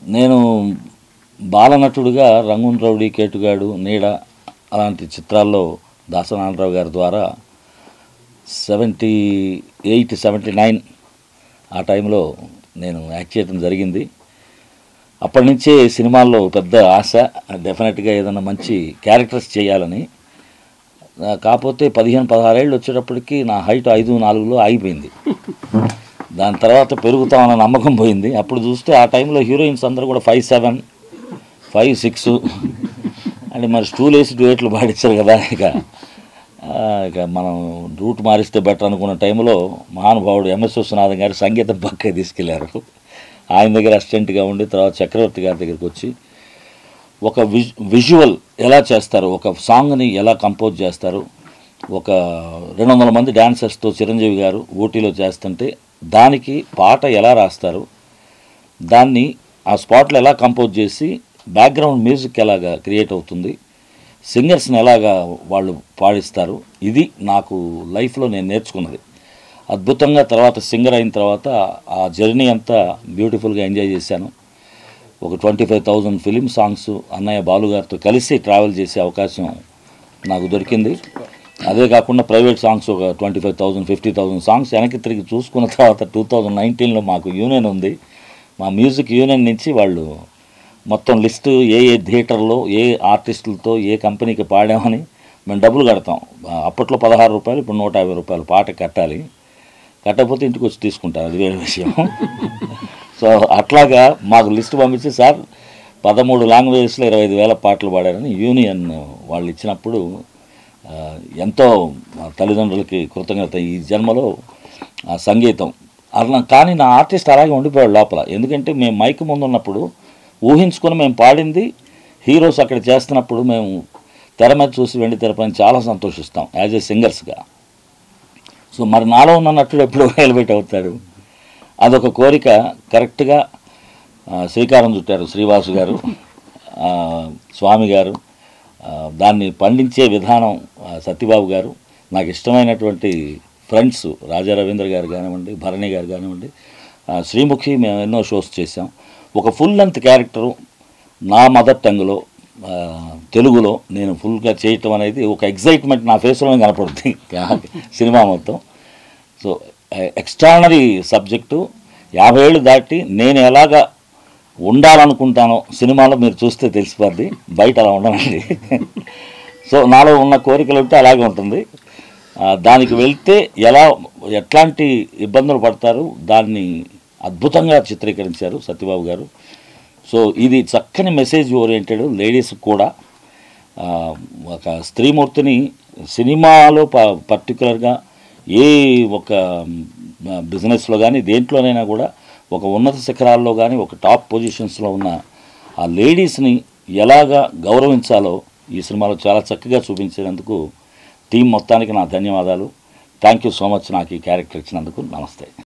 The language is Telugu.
నేను బాలనటుడుగా రంగున్ రౌడీ కేటుగాడు నీడ అలాంటి చిత్రాల్లో దాసనారాయణరావు గారి ద్వారా సెవెంటీ ఎయిట్ సెవెంటీ నైన్ ఆ టైంలో నేను యాక్ట్ చేయడం జరిగింది అప్పటి నుంచే సినిమాల్లో పెద్ద ఆశ డెఫినెట్గా ఏదైనా మంచి క్యారెక్టర్స్ చేయాలని ఆ, కాకపోతే పదిహేను పదహారేళ్ళు వచ్చేటప్పటికి నా హైట్ ఐదు నాలుగులో ఆగిపోయింది దాని తర్వాత పెరుగుతామన్న నమ్మకం పోయింది అప్పుడు చూస్తే ఆ టైంలో హీరోయిన్స్ అందరూ కూడా ఫైవ్ సెవెన్ ఫైవ్ సిక్స్ అంటే మరి స్టూల్ వేసి డ్యూయట్లు పాడించారు కదా ఇక ఆ, ఇక మనం రూట్ మారిస్తే బెటర్ అనుకున్న టైంలో మహానుభావుడు ఎంఎస్ విశ్వనాథన్ గారు సంగీతం పక్క తీసుకెళ్లారు ఆయన దగ్గర అసిస్టెంట్గా ఉండి తర్వాత చక్రవర్తి గారి దగ్గరికి వచ్చి ఒక విజు విజువల్ ఎలా చేస్తారు ఒక సాంగ్ని ఎలా కంపోజ్ చేస్తారు ఒక రెండు వందల మంది డాన్సర్స్తో చిరంజీవి గారు ఊటీలో చేస్తుంటే దానికి పాట ఎలా రాస్తారు దాన్ని ఆ స్పాట్లో ఎలా కంపోజ్ చేసి బ్యాక్గ్రౌండ్ మ్యూజిక్ ఎలాగా క్రియేట్ అవుతుంది సింగర్స్ని ఎలాగా వాళ్ళు పాడిస్తారు ఇది నాకు లైఫ్లో నేను నేర్చుకున్నది అద్భుతంగా తర్వాత సింగర్ అయిన తర్వాత ఆ జర్నీ అంతా బ్యూటిఫుల్గా ఎంజాయ్ చేశాను ఒక twenty five thousand film songs అన్నయ్య బాలు గారితో కలిసి ట్రావెల్ చేసే అవకాశం నాకు దొరికింది అదే కాకుండా ప్రైవేట్ సాంగ్స్ ఒక twenty five thousand fifty thousand songs వెనక్కి తిరిగి చూసుకున్న తర్వాత టూ థౌజండ్ నైన్టీన్లో మాకు యూనియన్ ఉంది మా మ్యూజిక్ యూనియన్ నుంచి వాళ్ళు మొత్తం లిస్టు ఏ ఏ థియేటర్లో ఏ ఆర్టిస్టులతో ఏ కంపెనీకి పాడామని మేము డబ్బులు కడతాం అప్పట్లో పదహారు రూపాయలు ఇప్పుడు నూట యాభై రూపాయలు పాట కట్టాలి కట్టకపోతే ఇంటికి వచ్చి తీసుకుంటారు అది వేరే విషయం సో అట్లాగా మాకు లిస్ట్ పంపించి సార్ పదమూడు లాంగ్వేజెస్లో ఇరవై ఐదు వేల పాటలు పాడారని యూనియన్ వాళ్ళు ఇచ్చినప్పుడు ఆ, ఎంతో మా తల్లిదండ్రులకి కృతజ్ఞత ఈ జన్మలో ఆ సంగీతం అలా కానీ నా ఆర్టిస్ట్ అలాగే ఉండిపోయాడు లోపల ఎందుకంటే మేము మైక్ ముందు ఉన్నప్పుడు ఊహించుకొని మేము పాడింది హీరోస్ అక్కడ చేస్తున్నప్పుడు మేము తెర మీద చూసి వెండి తెరపైన చాలా సంతోషిస్తాం యాజ్ ఏ సింగర్స్గా సో మరి నాలో ఉన్న నటుడు ఎప్పుడు ఎలివేట్ అవుతాడు అదొక కోరిక కరెక్ట్గా ఆ, శ్రీకారం చుట్టారు శ్రీవాసు గారు ఆ, స్వామి గారు ఆ, దాన్ని పండించే విధానం ఆ, సత్యబాబు గారు నాకు ఇష్టమైనటువంటి ఫ్రెండ్స్ రాజా రవీంద్ర గారు కానివ్వండి భరణి గారు కానివ్వండి ఆ, శ్రీముఖి మేము ఎన్నో షోస్ చేసాం ఒక ఫుల్ లెంత్ క్యారెక్టరు నా మదర్ టంగ్లో ఆ, తెలుగులో నేను ఫుల్గా చేయటం అనేది ఒక ఎగ్జైట్మెంట్ నా ఫేస్లోనే కనపడుతుంది సినిమా మొత్తం సో ఎక్స్ట్రానరీ సబ్జెక్టు యాభై ఏళ్ళు దాటి నేను ఎలాగా ఉండాలనుకుంటానో సినిమాలో మీరు చూస్తే తెలిసిపోద్ది బయట అలా ఉండనండి సో నాలో ఉన్న కోరికలు ఉంటే అలాగే ఉంటుంది ఆ, దానికి వెళ్తే ఎలా ఎట్లాంటి ఇబ్బందులు పడతారు దాన్ని అద్భుతంగా చిత్రీకరించారు సత్యబాబు గారు సో ఇది చక్కని మెసేజ్ ఓరియంటెడ్ లేడీస్ కూడా ఆ, ఒక స్త్రీమూర్తిని సినిమాలో ప పర్టికులర్గా ఏ ఒక బిజినెస్లో కానీ దేంట్లోనైనా కూడా ఒక ఉన్నత శిఖరాల్లో కానీ ఒక టాప్ పొజిషన్స్లో ఉన్న ఆ లేడీస్ని ఎలాగా గౌరవించాలో ఈ సినిమాలో చాలా చక్కగా చూపించినందుకు టీం మొత్తానికి నా ధన్యవాదాలు థ్యాంక్ యూ సో మచ్ నాకు ఈ క్యారెక్టర్ ఇచ్చినందుకు నమస్తే